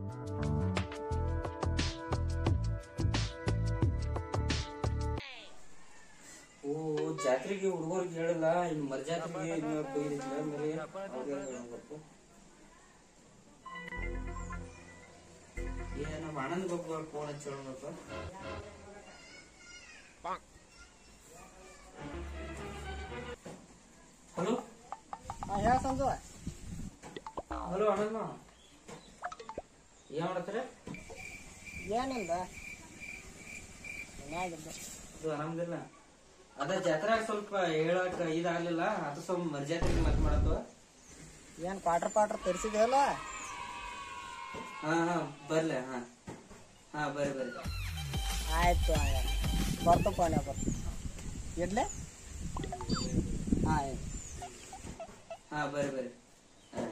ಓ ಜಾತ್ರೆಗೆ ಹುಡುಗರಿಗೆ ಹೇಳಿಲ್ಲ ಇನ್ ಮರ್ ಜಾತ್ರೆಗೆ ಇನ್ನು ಕೊಯ್ದಿಲ್ಲ ಮೇಲೆ ಅವ್ರಿಗೆ ಹೇಳ್ಬೇಕು ಏ ನಮ್ಮ ಅಣ್ಣನ ಬಗ್ಗೆ ಫೋನ್ ಹಚ್ಚಿ ಹೇಳ್ಬೇಕು ಹಲೋ ಹೇಳ ಸಂಜು ಹಲೋ ಅಣ್ಣನ ಏನ್ ಮಾಡತ್ತಾರೆ ಏನಿಲ್ಲ ಮನ್ಯಾಗಿದ್ದೆ ಇದು ಆರಾಮದಿಲ್ಲ ಅದ ಜಾತ್ರೆಗೆ ಸ್ವಲ್ಪ ಹೇಳಕ್ ಇದಾಗ್ಲಿಲ್ಲ ಅದು ಸ್ವಲ್ಪ ಮರ್ ಜಾತ್ರೆಗೆ ಮತ್ ಮಾಡತ್ವ ಏನ್ ಕ್ವಾಟ್ರ್ ಪಾಟ್ರ್ ತರಿಸಿದೆಯಲ್ಲ ಹಾ ಹಾ ಬರ್ಲೆ ಹಾ ಹಾ ಬರ್ರಿ ಬರ್ರಿ ಆಯ್ತು ಹಂಗಾರೆ ಬರ್ತು ಫೋನ್ ಬರ್ತು ಇಡ್ಲೆ ಆಯ್ತು ಹಾ ಬರ್ರಿ ಬರ್ರಿ ಹಾ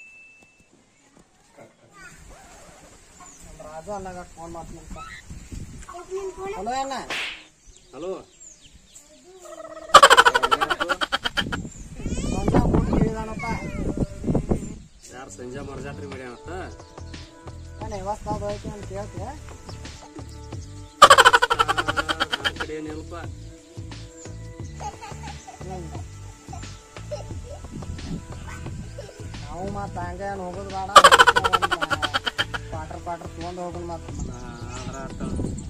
ರಾಜು ಅನ್ನಾಗ ಫೋನ್ ಮಾಡ್ತೀನಿ ಹಲೋ ಅಣ್ಣ ಹಲೋ ಸಂಜೆ ಊಟ ಹೇಳಿದಾನಪ್ಪ ಯಾರು ಸಂಜೆ ಮರಜಾತ್ರಿ ಮಾಡ್ಯಾನತ್ತ ನಾನು ವ್ಯವಸ್ಥೆ ಅದು ಐತಿ ಅಂತ ಕೇಳ್ತೀಯ ನನ್ನ ಕಡೆ ಏನಿಲ್ಪ ನಾವು ಮತ್ತೆ ಹಂಗೆ ಏನು ಹೋಗೋದು ಬೇಡ ಕ್ವಾಟ್ರ್ ಪಾಟ್ರ್ ತೊಗೊಂಡು ಹೋಗೋಣ ಮತ್ತೆ ಆದ್ರ ಅಷ್ಟ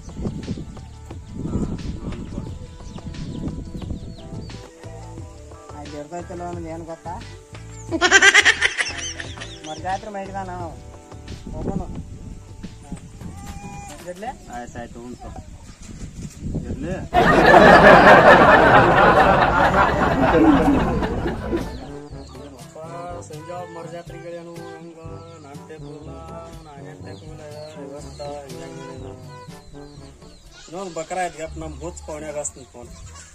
ಅಲ್ಲಿ ಇರ್ತೈತಿಲ್ಲ ಅನ್ನೋದು ಏನು ಗೊತ್ತಾ ಮರ್ಜಾತ್ರೆ ಮಾಡಿದ ನಾವು ಹೋಗೋಣ ಇಡ್ಲೆ ಆಯ್ತಾಯ್ತು ಉಂಟು ಇರ್ಲಿ ಏನಪ್ಪ ಸಂಜೆ ಮರಜಾತ್ರೆಗೆ ಏನು ಹಂಗ ನಾನ್ ಟೇಕುಲ್ಲ ನಾನೇನ್ ಟೇಕುಲ್ಲ ವ್ಯವಸ್ಥೆ ಹಿಂಗೇನು ಇನ್ನೊಂದು ಬಕರ ಆಯ್ತು ಗಪ್ ನಮ್ಮ ಹುಚ್ಚ ಪವನ್ಯಾಗ ಹಚ್ತೀನಿ ಫೋನ್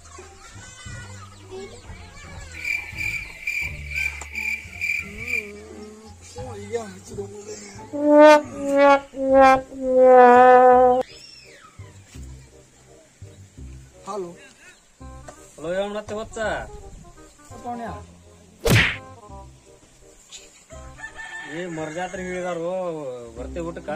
ಹಲೋ ಹಲೋ ಹೇಳ ಮತ್ತೆ ಹೊಚ್ಚ ಪೌಣ್ಯ ಏ ಮರಜಾತ್ರೆ ಹೇಳಿದಾರು ಬರ್ತೀವಿ ಊಟಕ್ಕ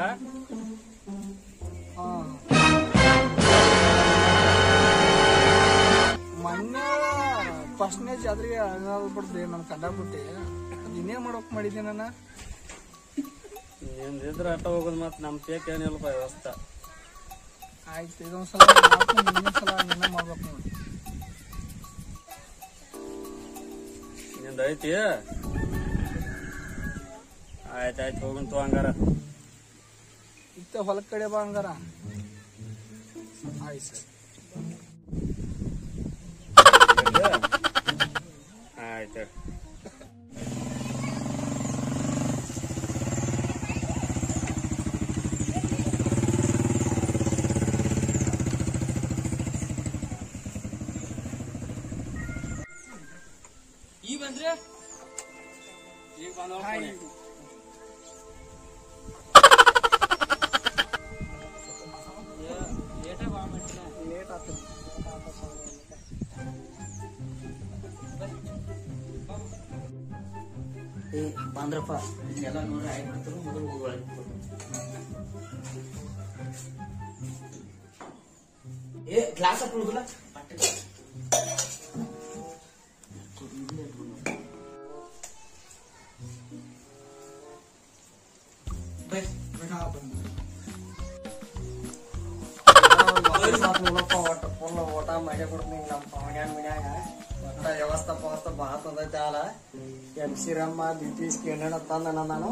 ಮೊನ್ನೆ ಫಸ್ಟ್ನೇ ಜಾತ್ರೆಗೆ ಬಿಡ್ದೆ ನಾನು ಕಂಡಾಬಿಟ್ಟೆ ಇನ್ನೇ ಮಾಡೋಕ್ ಮಾಡಿದ್ದೆ ನಾನು ನಿಮ್ದು ಇದ್ರೆ ಅಟ್ಟ ಹೋಗೋದು ಮತ್ತೆ ನಮ್ಮ ಕೇಕ್ ಏನಿಲ್ಲಪ್ಪ ವ್ಯವಸ್ಥೆ ಆಯ್ತು ಇದೊಂದ್ ಸಲ ಮಾಡ್ತೀನಿ, ಇನ್ನೊಂದ್ ಸಲ ನಿನ್ನ ಮಾಡ್ಬೇಕು ನೋಡಿ ನಿಂದ ಐತಿ ಆಯ್ತಾಯ್ತು ಹೋಗಂತು ಹಂಗಾರ ಇತ್ತ ಹೊಲದ ಕಡೆ ಬಾ ಹಂಗಾರ ಆಯ್ತು ಆಯ್ತು ಈ ಬಂದ್ರೆ ಈಗ ಬಂದವ ಲೇಟ ಬಾ ಮಾಡ್ತೀನಿ ಲೇಟ್ ಆಗ್ತದೆ ಏ ಬಂದ್ರಪ್ಪ ಎಲ್ಲ ನೋಡಿ ಆಗ್ಬಿಡ್ತಾರೆ ಮೊದಲು ಹೋಗಿ ಏ ಗ್ಲಾಸ್ ಹಾಕೊಳ್ಳೋದಿಲ್ಲ ನೋಡಪ್ಪ ಒಟ್ಟ ಫುಲ್ ಊಟ ಮಾಡಿ ಬಿಡ್ತೀನಿ ನಮ್ಮ ಪವನ್ಯಾನ ಮನ್ಯಾಗ ಒಟ್ಟ ವ್ಯವಸ್ಥೆ ಪವಸ್ಥ ಭಾಳ ತಂದೈತೆ ಅಲ್ಲ ಎಮ್ ಸಿರಮ್ಮ ಬಿ ಪಿ ಸ್ಕ್ಯಾನ್ ತಂದ ನಾನು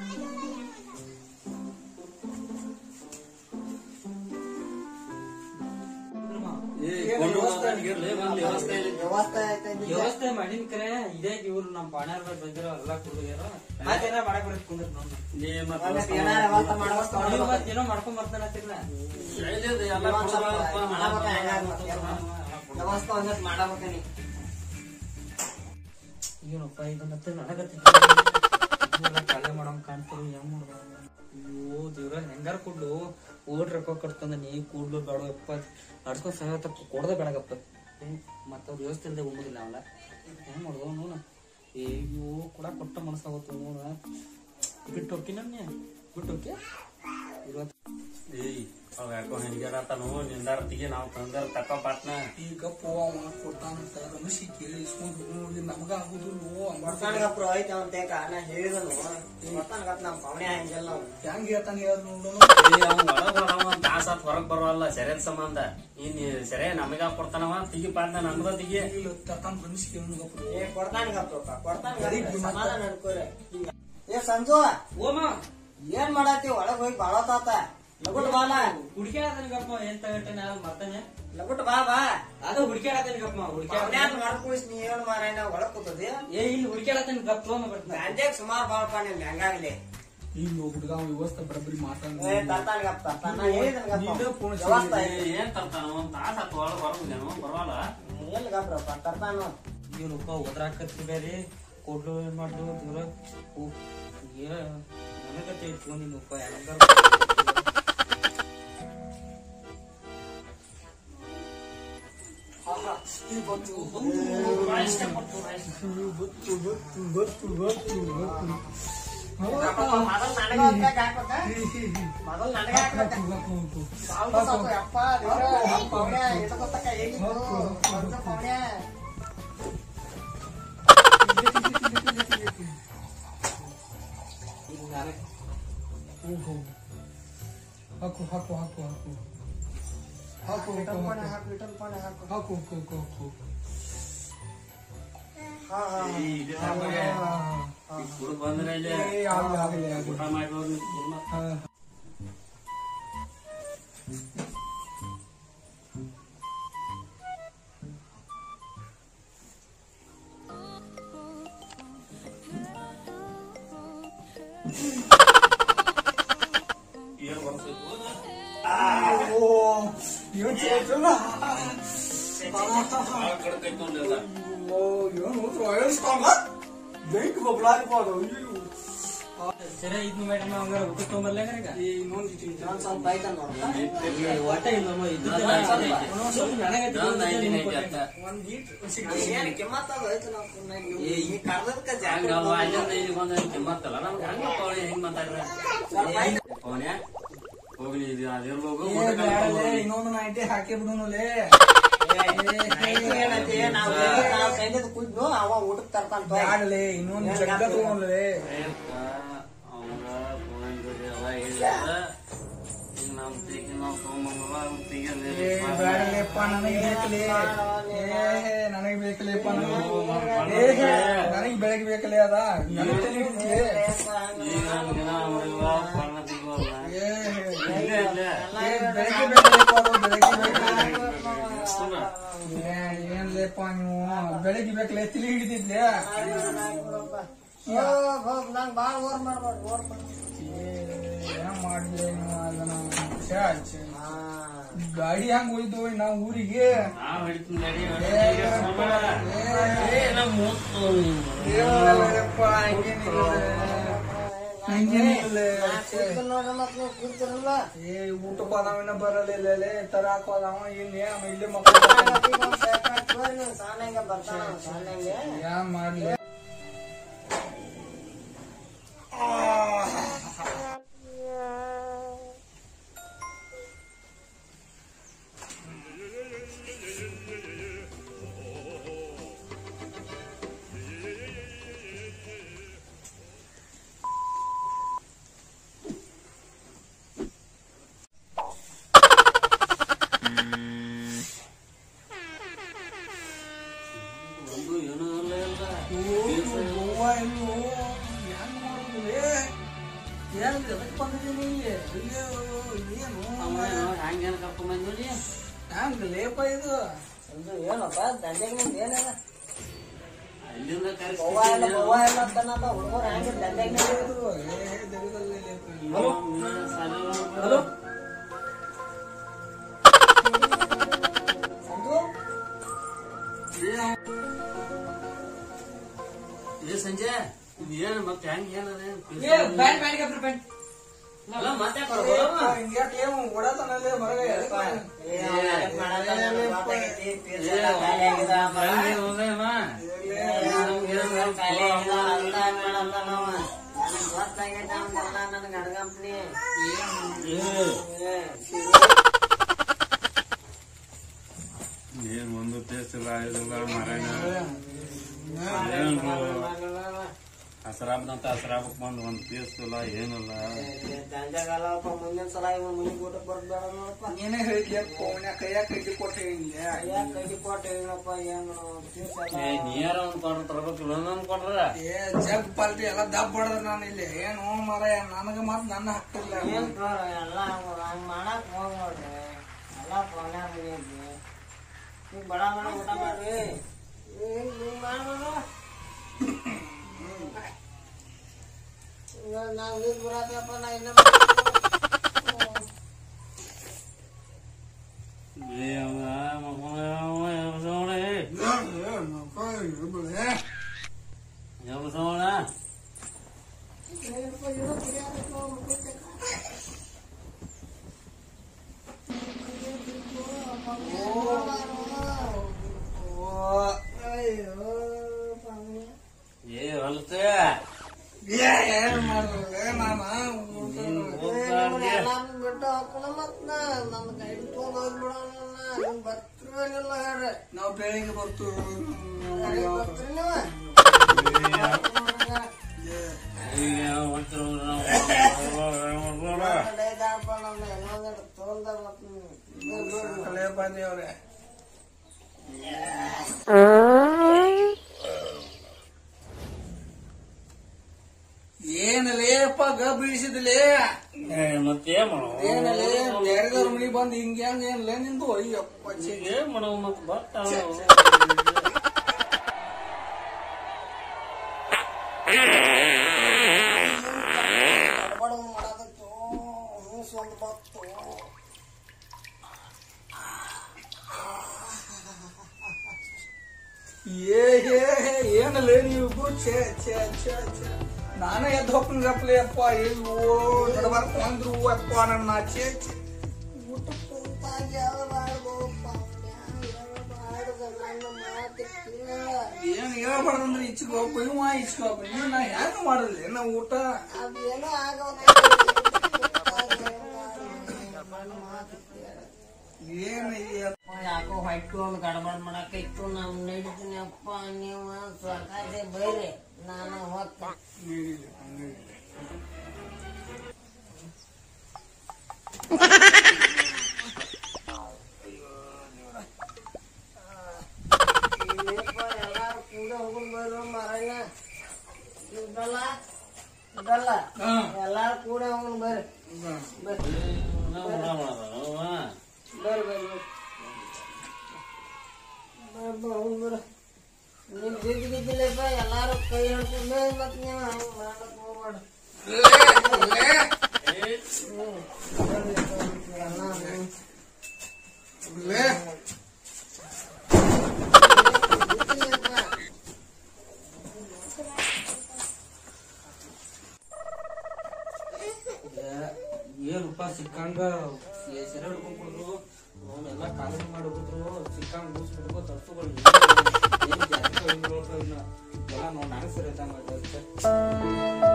ವ್ಯವಸ್ಥೆ ಐತೆ ಇಲ್ಲಿ. ವ್ಯವಸ್ಥೆ ಮಾಡಿನ ಕರೆ ಇದೇ ಇವ್ರು ನಮ್ಮ ಪಾಣ್ಯಾರ ಬಂದಿರೋ ಎಲ್ಲ ಕುಡಿದಾರ ಮತ್ತೇನ ಮಾಡಕ್ ಬರತ್ ಕುಂದ್ರ ನೋಡಿ ನೀ ಮತ್ತೆ ಮತ್ತೆ ಏನಾರ ವ್ಯವಸ್ಥೆ ಮಾಡ್ಬೇಕು ನೀವು ಮಾಡ್ಬೇಕು. ಮತ್ತ್ ಏನೋ ಮಾಡ್ಕೊಂಡ್ ಬರ್ತಾನತ್ತಿಲ್ಲ ಎಲ್ಲ ಒಂದ್ ಸ್ವಲ್ಪ ಕೊಡ್ಬೇಕಪ್ಪ. ಮಾಡ್ಬೇಕು ಹೆಂಗಾರ ಮತ್ತೆ ಏನು. ವ್ಯವಸ್ಥೆ ಒಂದಷ್ಟು ಮಾಡಬೇಕು ನೀ ಏನಪ್ಪ ಇದನ್ನತ್ತ ನನಗತ್ತಿಲ್ಲ ಕಾಲೇ ಮಾಡಂಗ್ ಕಾಣ್ತಾರ ಹೆಂಗ್ ಮಾಡ್ದ ಅಯ್ಯೋ ದೇವ್ರ ಹೆಂಗಾರ ಕೊಡ್ಲು ಓಡ್ ರೊಕ್ಕ ಕಟ್ತಂದ ನೀ ಕೂಡ್ಲು ಬೇಡ ಯಪ್ಪ ನಡ್ಸ್ಕೊಂಡ್ ಸಹ ಕೊಡದ ಬೇಡಗಪ್ಪ ಮತ್ತ ಅವ್ರ ವ್ಯವಸ್ಥೆ ಇಲ್ಲದೆ ಉಣ್ಣುದಿಲ್ಲ ಅವಲ್ಲ ಹೆಂಗ್ ಮಾಡ್ದವ ನೋನ ಅಯ್ಯೋ ಕೂಡ ಕೊಟ್ಟ ಮನಸ್ಸಾಗತ್ತು ನೋಡ ಬಿಟ್ಟು ಹೋಗ್ತೀನಿ ಬಿಟ್ಟೋಕೆ ಇವತ್ತು ಏಯ್ ಅವ್ ಯಾಕೋ ಹೆಣಿಗಾಡತ್ತಾನು ನಿಂದಾರ್ತಿಗೆ ನಾವು ತಂದಾರ ತಕ್ಕ ಪಾಟ್ನ ಈಗ ಪೋ ಅವ ಕೊಡ್ತಾನಂತ ರಮೇಶಿ ಕೇಳಿ ಇಸ್ಕೊಂಡು ನೋಡಿ ನಮಗ ಆಗುದಿಲ್ಲ ಕೊಡ್ತಾನಗಪ್ಪ ಐತೆ ಅವನ್ ತೇಕ ನಾ ಹೇಳಿದನು ಕೊಡ್ತಾನಗಪ್ಪ ನಮ್ ಪವನ್ಯ ಹಂಗೆಲ್ಲ ನಾವು ಹೆಂಗ್ ಹೇಳ್ತಾನೆ ಹೇಳ ನೋಡೋಣ ಏ ಅವ್ನ್ ಒಳಗ್ ಬರವ ಒಂದ್ ತಾಸ ಆತ್ ಹೊರಗ್ ಬರೋಲ್ಲ ಸೆರೆ ಸಂಬಂಧ ಇನ್ ಸೆರೆ ನಮಗ ಕೊಡ್ತಾನವ ತಿಗಿ ಪಾಟ್ನ ನಮ್ದ ತಿಗಿ ಇಲ್ಲ ತರ್ತಾನ ರಮೇಶ್ ಕೇಳಿ ಏ ಕೊಡ್ತಾನಗಪ್ಪ ಕೊಡ್ತಾನಗಪ್ಪ ಸಮಾಧಾನ ಅನ್ಕೋರಿ ಏ ಸಂಜು ಓಮ ಏನ್ ಮಾಡತ್ತಿ ಒಳಗ್ ಹೋಗಿ ಬಾಳತಾತ ಲಗುಟ್ ಬಾಲ ಹುಡುಕ್ಯಾಡತನಗಪ್ಪ ಏನ್ ತಗಟ್ಟೆ ನಾ ಮತ್ತನೆ ಲಗುಟ್ ಬಾ ಬಾ ಅದ ಹುಡುಕ್ಯಾಡತನಗಪ್ಪ ಹುಡುಕ್ಯಾಡ ಪವನ್ಯಾಗ ಮಾಡ್ಕೊಳಿಸ್ ನೀ ಏನ್ ಮಾರ ನಾವು ಒಳಗ್ ಕೂತದಿ ಏ ಇಲ್ಲಿ ಹುಡುಕ್ಯಾಡತನ ಗಪ್ಪ ಓಮ ಬರ್ತಾನೆ ಗಾಂಜಾಗ ಸುಮಾರು ಬಾಳಪ್ಪ ನಿಮ್ ಹೆಂಗಾಗ್ಲಿ ಈಗ ಹುಡುಗ ವ್ಯವಸ್ಥೆ ಬರಬರಿ ಮಾತಾಡ ಏ ತರ್ತಾನಗಪ್ಪ ತರ್ತಾನ ನೀನೇ ಹೇಳಿದನಗಪ್ಪ phone ವ್ಯವಸ್ಥೆ ಏ, ಏನ್ ತರ್ತಾನ ಒಂದ್ ತಾಸ ಆತ್ ಒಳಗ್ ಹೊರಗ್ಲೇನು ಬರವಲ್ಲ ಎಲ್ಲಿಗಪ್ರಪ್ಪ ತರ್ತಾನು ಇವ್ರಪ್ಪ ಓದ್ರಾಕತ್ರಿ ಬೇರೆ ಕೊಡ್ಲು ಏನ್ ಮಾಡ್ಲು ದೂರ ಓ ಏ ನನಗತ್ತೆ ಇಟ್ಕೊಂಡಿನಪ್ಪ ಹೆಂಗಾರ ಮೊದಲ್ ನನಗ ಒಂದ್ಯಾಕ್ ಹಾಕ್ಬೇಕ? ಮೊದಲ್ ನನಗ ಹಾಕ್ಬೇಕ? ಸಾಲ್ದು ಸಾಕು, ಯಪ್ಪ, ದೇವ್ರ, ಪೌಣ್ಯ, ಇಟ್ಕೊತಕ್ಕ ಹೇಗಿತ್ತು? ಮಂಜು ಪೌಣ್ಯ. ಈಗ ನಾನೇ ಹಾಕು ಹಾಕು ಹಾಕು ಹಾಕು ಹಾಕು ಇಟಲ್ ಹಾಕು ಪೌಣ್ಯ ಹಾಕು, ಇಟಲ್ ಪೌಣ್ಯ ಹಾಕು. ಹಾಕು ಹಾಕು ಹಾಕು ಹಾ, ಹಾ, ಹಾ. ಹುಡುಗ ಬಂದ್ರೆ ಇಲ್ಲಿ ಏ, ಆಗ್ಲಿ, ಆಗ್ಲಿ, ಆಗ್ಲಿ. ಊಟ ಮಾಡಿ ಹೋಗ್ಲಿ. ಹಾ. ಏನ್ ಬರ್ಸೈತು? ಓ, ಇವನ್ ಚೇತನ. ಬಾಳ ಕಡ್ಕೈತ್ ನೋಡ್ಲಿಲ್ಲ. ಓ, ಇವನ್ ಉತ್ರ ವಯಸ್ಕೊಂಡ ಬೆಂಕಿ ಬಬ್ಲಾಗ್ಬೋದು. ಅಯ್ಯೋ. ಸರಿ ಇದ್ನ ಮೇಡಮ್ ಹಂಗಾರ ಊಟ ತೊಗೊಂಬರ್ಲ ಈಗ ಏ, ಇನ್ನೊಂದ್ ಇಟ್ಟು ಇದೆ. ಇನ್ನೊಂದ್ ಸ್ವಲ್ಪ ಐತನ್ ನೋಡಪ್ಪ. ಒಟ್ಟ ಇಲ್ಲಮ್ಮ ಇದ್ದಿದ್ದ ಇನ್ನೊಂದ್ ಸ್ವಲ್ಪ ಐತೆ. ಸ್ವಲ್ಪ ನನಗೆ ಇನ್ನೊಂದ್ ಐತೆ, ಐತೆ ಅಂತ. ಒಂದ್ ಈಟ್ ಏನ್ ಕಿಮ್ಮತ್ ಅದು ಐತೆ ನಾವು ಸುಮ್ನೆ ನೀವು- ಈ ಕರ್ದದ್ಕ ಜಾಗ ಹಂಗಲ್ವ, ಅಲ್ಲಿಂದ ಇಲ್ಲಿಗ್ ಬಂದ್ರೆ ಕಿಮ್ಮತ್ತಲ್ಲ ನಮ್ಗೆ ಹಂಗ ಪೌಳಿ ಹೆಂಗ್ ಮಾತಾಡ್ರ ಪೌನ್ಯ ಹೋಗ್ಲಿ ಇದು ಅದಿರ್ಬೇಕು ಏ, ಊಟ ಬ್ಯಾಡಲೇ, ಕಲ್ತ್ಕೊಂಡ್ ಇನ್ನೊಂದು ನೈಂಟಿ ಹಾಕಿ ಬಿಡುನಲೇ ಏನಂತೆ ನಾವು ನಾವು ಸಂಜೆದ್ ಕುಯ್ದು ಅವ ಊಟಕ್ ತರ್ತಾನ ತಗೋ. ಬ್ಯಾಡಲೇ ಇನ್ನೊಂದು ಜಗ್ಗ ತಗೊಂಡ್ಲೇ ಅಯ್ಯಪ್ಪ, ಅವಂಗ ಫೋನ್ ಜೊತೆ ಅವ ಹೇಳಿದ ಈಗ ನಮ್ ತೆಗಿ ನಾವ್ ತಗೊಂಬಂದವ ಅವ್ನ್ ತೆಗಿಯೋದೇ ಏ ಇಲ್ಲ. ಬ್ಯಾಡಲೇಪ್ಪ ನನಗೆ ಬೇಕಲೇ ಏ ನನಗೆ ಬೇಕಲೇಪ್ಪ ನನಗೆ ಏ ನನಗೆ ಬೆಳಗ್ಗೆ ಬೇಕಲೇ ಅದ ನನಗೆ ತಲೆ ಹಿಡಿತಿಲೆ. ಈಗ ನಮ್ಗೆನ ಅವ್ರಿಲ್ವ, ಬಣ್ಣ ತೆಗಿವಲ್ಲ. ಏ ಇಲ್ಲೇ ಇಲ್ಲೇ. ಏ, ಬೆಳಗ್ಗೆ ಬೇಕಲೇಪ್ಪ ಅದು ಬೆಳಗ್ಗೆ ಬೇಕಲೇ ಸುಮ್ನೆ. ಏ ಏನ್ಲೇಪ್ಪ ನೀವು ಬೆಳಗ್ಗೆ ಬೇಕಲೇ ತಿಳಿ ಹಿಡಿದಿದ್ಲೆ ನಂಗ್ ಬಾಳ ಓರ್ ಮಾಡ್ಬಾರ್ದು ಓರ್ ಮಾಡ್ಬಾರ್ದು. ಏನ್ ಮಾಡಿದ್ರೆ ನೀವು ಅದನ್ನ ಛೆ, ಛೆ. ಹಾ. ಗಾಡಿ ಹಂಗ ಹೋಯ್ದು ನಾವು ಊರಿಗೆ ನಾವ್ ಹಿಡಿತೀನಿ ನಡಿ, ನಡಿ, ಏ, ಈಗ ಸುಮ್ನೆ. ಏ, ಏ, ನಮ್ ಮೂತ್ತು. ಏನಿಲ್ಲಪ್ಪ, ಹಂಗೇನಿಲ್ಲ. ಹಂಗೇನಿಲ್ಲ. ನಾ ಕೂತ್ಕೊಂಡ್ ನೋಡ್ರಿ ಮತ್ತ್ ನೀವ್ ಕೂತಿರಲ್ಲ. ಏ ಊಟಕ್ಕೆ ಹೋದವನ ಬರಲಿಲ್ಲ ತರಾಕ್ ಹೋದವ ಇನ್ನೇ ಅವ ಇಲ್ಲೇ ಮಕ್ಕಳು ಈಗ ಒಂದ್ separate ತಗೋರಿ ನೀವು ಸಾನಂಗೆ ಬರ್ತಾನ ಅವ್ನ್ ಸಾನಂಗೆ. ಏನ್ ಮಾಡ್ಲಿ ಒಂದು ಏನೂ ಇಲ್ಲ ಇಲ್ಲ. ಗೋವಾ ಎಲ್ಲೋ ಹೆಂಗ್ ಮಾಡುದು ಏನ್ ಎದಕ್ ಬಂದಿದ್ದೀನಿ ಇಲ್ಲಿ ಅಯ್ಯೋ ಏನು ಅವ ಏನೋ ಹ್ಯಾಂಗೇನ್ ಕರ್ಕೊಂಡ್ ಬಂದ್ವಿ ಹೆಂಗ್ ಲೇಪ ಇದು ಇದು ಏನಪ್ಪ ದಂಡೆಗ್ ನಿಂದ್ ಏನದ? ಅಲ್ಲಿಂದ ಗೋವಾ ಎಲ್ಲ ಕರೆಸ್ತೀನಿ ಗೋವಾ ಎಲ್ಲ ಅಂತನಲ್ಲ ಹುಡುಗರು ಹಂಗೆ ದಂಡೆಗ್ ನಿಂದ್ ಇದು ಏ ದಗದಲ್ಲಿ ಲೇಪ ಇದು. ಹಲೋ ಸಂಜು ಏ ಸಂಜೆ ಇದು ಏನು ಮತ್ತೆ ಹೆಂಗ್ ಏನದ ಏ ಬ್ಯಾಂಡ್ ಬ್ಯಾಂಡ್ ಗಪ್ರ ಬ್ಯಾಂಡ್ ಅಲ್ಲ ಮತ್ತೆ ಏಪ್ಪ, ಹಿಂಗ್ಯಾಕ್ ಏನು ಓಡಾತಾನಲ್ಲೇ ಹೊರಗೆ ಎದಕ್ ಬಂದ? ಏ, ಅವ್ನ್ ಯಾಕ್ ಮಾಡಲ್ಲ? ನನ್ ಮಾತಾಗೈತಿ, ಪೀಸ್ ಎಲ್ಲ ಖಾಲಿ ಆಗಿದೆ, ಮರ. ಏ, ನಮ್ಗ್ ಏನ್ ಖಾಲಿ ಆಗಿದೆ, ಅಂತ ಹಂಗ್ ಮಾಡಲ್ಲ ನಾವ. ನನಗ್ ಗೊತ್ತಾಗೈತೆ ಅವ್ನ್ದೆಲ್ಲ ನನಗ್ ಅಡ್ಗಂಪ್ನಿ. ಏ ಏ, ಏನ್ ಒಂದು ಟೇಸ್ಟ್ ಇಲ್ಲ ಇದಿಲ್ಲ ಮರಣ ಏನ್ರು ಹಸರಾಬ್ದಂತ ಹಸರಾಬಕ್ ಬಂದ್ ಒಂದ್ ಟೇಸ್ಟ್ ಇಲ್ಲ ಏನಿಲ್ಲ ದಂಜಾಗಲ್ಲಪ್ಪ ಮುಂದಿನ ಸಲ ಇವ್ ಮನಿಗ್ ಊಟಕ್ ಬರೋದ್ ಬೇಡ ನೋಡಪ್ಪ ನೀನೇ ಹೇಳಿದ್ಯ ಫೋನ್ಯಾಗ ಕೈಯಾಗ ಕೈದಿ ಕೊಟ್ಟು ಹೇಳಿದ್ಯ ಯಾಕೆ ಕೈದಿ ಕೊಟ್ಟು ಹೇಳಪ್ಪ ಏನು ತೀರ್ಸಲ್ಲ. ಏ ನೀಯಾರ ಒಂದ್ ಕೊಡ್ರ ತರಬೇಕಿಲ್ಲ ಒಂದ್ ಕೊಡ್ರ ಏ ಜಗ್ ಪಾಲ್ಟಿ ಎಲ್ಲ ದಬ್ ಬಡದ್ರ ನಾನು ಇಲ್ಲಿ ಏನು ಮಾರಾಯ ನನಗ ಮಾತ್ ನನ್ನ ಹಾಕ್ತಿರ್ಲ ಏನ್ ಬ್ರೋ, ಎಲ್ಲ ಹಂಗ್ ಹಂಗ್ ಮಾಡಕ್ ಹೋಗ್ಬೇಡ್ರಿ ಎಲ್ಲ ಫೋನ್ಯಾಗ ಮುಗಿದ್ವಿ ಈಗ ಬಡ ಬಡ ಊಟ ಮಾಡ್ರಿ ಹಿಂಗ್ ಹಿಂಗ್ ಮಾಡ್ಬೇಡ ಈಗ ನಾವ್ ನೀರ್ ಬರತ್ತಪ್ಪ ನಾ ಇನ್ನ ಏ ಅವ ಮಕ್ಕಳ ಎಬ್ಸೋಣ ಎಬ್ಸೋಣ ಅಯ್ಯೋ ಪಾವನಿ. ಏ ಹೊಲಸ ಏನ್ ಮಾಡ್ದೆ ನಾನ ಎಲ್ಲಾರ್ನೂ ಬಿಟ್ಟು ಹೋಗ್ಕೊಳ ಮತ್ ನಾ ನನ್ನ ಕೈ ತಗೊಂಡ್ ಹೋಗ್ಬಿಡೋಣ ನಿಮ್ ಬರ್ತಿರ್ವೇನಿಲ್ಲ ಹೇಳ್ರಿ ನಾವ್ ಬೆಳಿಗ್ಗೆ ಬರ್ತು ಯಾರಿಗ್ ಬರ್ತೀರಿ ನೀವು? ಈಗ ಹೊಂಟಿರೋ ನಾವು ಕಡೆ ಇದಾಳಪ್ಪ ನಮ್ದು ಇನ್ನೊಂದೆರಡು ತಗೊಂಡ ಬರ್ತೀನಿ. ಇದೇ ಬಿಡ್ರಿ. ಕಲೆ ಬಂದೇವ್ರೆ ಏನಲೇಪ್ಪ ಗಬ್ ಬೀಳಿಸಿದ್ಲೇ ಮತ್ತೇನ್ ಮಾಡೋ ಏನಲೇ ಬೇರೆದವ್ರ ಮನಿ ಬಂದ್ ಹಿಂಗ ಹೆಂಗ ಏನ್ಲೇ ನಿಂದು ಅಯ್ಯಪ್ಪ ಛೆ. ಏನ್ ಮಾಡೋ ಮತ್ ಬರ್ತಾವ ಬಡಬಡ ಮಾಡಾಕತ್ತು. ಹೂಸ್ ಒಂದ್ ಬತ್ತು. ಏ ಏ ಏನಲೇ ನೀವು ಛೇ ಛೇ ಛೇ ಛೇ ನಾನೇ ಎದ್ದು ಹೋಗ್ಕೊಂಡ್ರಪ್ಲೆ ಅಪ್ಪ ಅಯ್ಯೋ ನಡಬಾರ್ದು ಅಂದ್ರು ಅಪ್ಪ ನನ್ನ ಛೇ ಛೇ ಊಟಕ್ ಕುಂತಾಗ ಹೇಳ್ಬಾರ್ದು ಪಾವ್ನ್ಯ, ಹೇಳ್ಬಾರ್ದು ನನ್ನ ಮಾತು ಕೇಳ. ಏನ್ ಹೇಳ್ಬಾರ್ದಂದ್ರೆ ಇಚ್ಕೋ ಇವ ಇಚ್ಕೋ ನೀವು ನಾ ಹೆಂಗ್ ಮಾಡಲಿ ನಾ ಊಟ ಅದೇನೋ ಆಗೋದು. ನನ್ನ ಮಾತು ಕೇಳ. ಏನ್ ಈ ಅಪ್ಪ, ಯಾಕೋ ಹೊಟ್ಟು ಒಂದು ಗಡಬಡ್ ಮಾಡಾಕೈತು ನಮ್ ನಡೀತೀನಿ ಅಪ್ಪ ನೀವು ಸ್ವರ್ಗಾದೆ ಬೈರಿ ನಾನು ಹೊತ್ತ ನೀರಿಲ್ಲ, ಹಂಗಿಲ್ಲ. ಎಲ್ಲಾರು ಕೂಡ ಹೋಗುನ್ ಬೈರು ಮರಣ್ಣ ಇದಲ್ಲ ಇದಲ್ಲ ಹಾ, ಎಲ್ಲಾರು ಕೂಡ ಹೋಗುನ್ ಬರ್ರಿ ಹಾ. ಬರ್ರಿ ಬರ್ರಿ ಬರ್ರಿ ಹೋಗುನ್ ಬರ್ರಿ ನೀನ್ ಬಿದ್ದು ಬಿದ್ದಿಲ್ಲಪ್ಪ ಎಲ್ಲಾರು ಕೈ ಹಿಡ್ಕೊಂಡು ಮತ್ ನೀವು ಹಂಗ್ ಮಾಡಕ್ ಹೋಗ್ಬೇಡ ಲೇ, ಲೇ, ಹ್ಮ್ ಬರ್ರಿ ಎಲ್ಲ ಹ್ಮ್. ಲೇ. ಬಿದ್ದಿಲ್ಲಪ್ಪ. ಏನಪ್ಪ ಸಿಕ್ಕಂಗ ಸೆರೆ ಹಿಡ್ಕೊಂಡ್ ಕೊಡ್ರು ಅವನ್ನೆಲ್ಲ ಕಾಲೇಜ್ ಮಾಡಿ ಹೋದ್ರು ಸಿಕ್ಕಂಗ ಲೂಸ್ ಬಿಡ್ಕೋ ತರ್ಸುಗಳು ಏನ್ ಜಾಸ್ತಿ ಎಲ್ಲ ನೋಡಿ ನನಗೆ ಸರಿ ಇದ್ದಂಗ